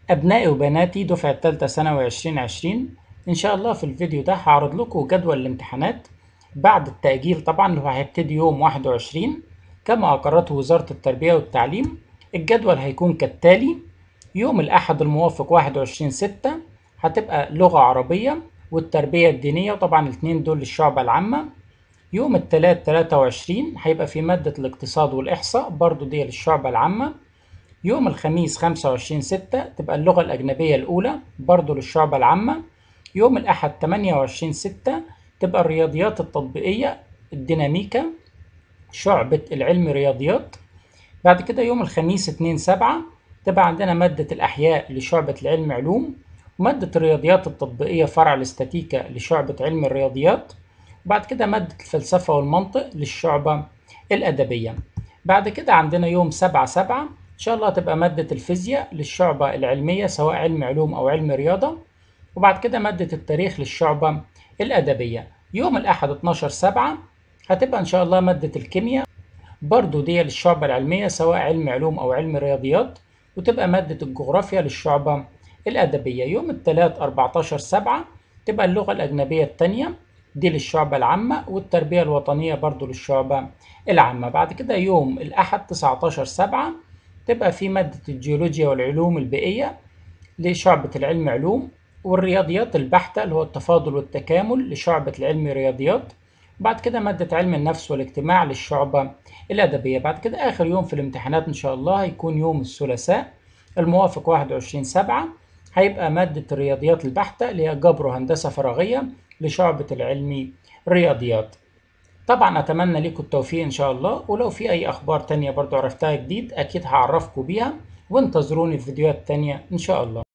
أبنائي وبناتي دفعة تالتة ثانوي عشرين عشرين إن شاء الله في الفيديو ده هعرض لكم جدول الامتحانات بعد التأجيل طبعا اللي هو هيبتدي يوم واحد وعشرين كما أقرته وزارة التربية والتعليم الجدول هيكون كالتالي يوم الأحد الموافق واحد وعشرين ستة هتبقى لغة عربية والتربية الدينية وطبعا الاتنين دول للشعبة العامة يوم التلات تلاتة وعشرين هيبقى في مادة الاقتصاد والإحصاء برضو دي للشعبة العامة يوم الخميس خمسة وعشرين ستة تبقى اللغة الأجنبية الأولى برضو للشعبة العامة يوم الأحد تمانية وعشرين ستة تبقى الرياضيات التطبيقية الديناميكا شعبة العلم رياضيات بعد كده يوم الخميس اتنين سبعة تبقى عندنا مادة الأحياء لشعبة العلم علوم ومادة الرياضيات التطبيقية فرع الاستاتيكا لشعبة علم الرياضيات وبعد كده مادة الفلسفة والمنطق للشعبة الأدبية بعد كده عندنا يوم سبعة سبعة إن شاء الله هتبقى مادة الفيزياء للشعبة العلمية سواء علم علوم أو علم رياضة وبعد كده مادة التاريخ للشعبة الأدبية يوم الأحد 12 سبعة هتبقى إن شاء الله مادة الكيمياء برضو دي للشعبة العلمية سواء علم علوم أو علم رياضيات وتبقى مادة الجغرافيا للشعبة الأدبية يوم الثلاث 14 سبعة تبقى اللغة الأجنبية التانية دي للشعبة العامة والتربية الوطنية برضو للشعبة العامة بعد كده يوم الأحد 19 سبعة تبقى في مادة الجيولوجيا والعلوم البيئية لشعبة العلم علوم والرياضيات البحتة اللي هو التفاضل والتكامل لشعبة العلم رياضيات بعد كده مادة علم النفس والاجتماع للشعبة الأدبية بعد كده آخر يوم في الامتحانات إن شاء الله هيكون يوم الثلاثاء الموافق 21 سبعة هيبقى مادة الرياضيات البحتة اللي هي جبر وهندسة فراغية لشعبة العلم رياضيات طبعا أتمنى لكم التوفيق إن شاء الله ولو في أي أخبار تانية برضو عرفتها جديد أكيد هعرفكم بيها وانتظروني في فيديوهات تانية إن شاء الله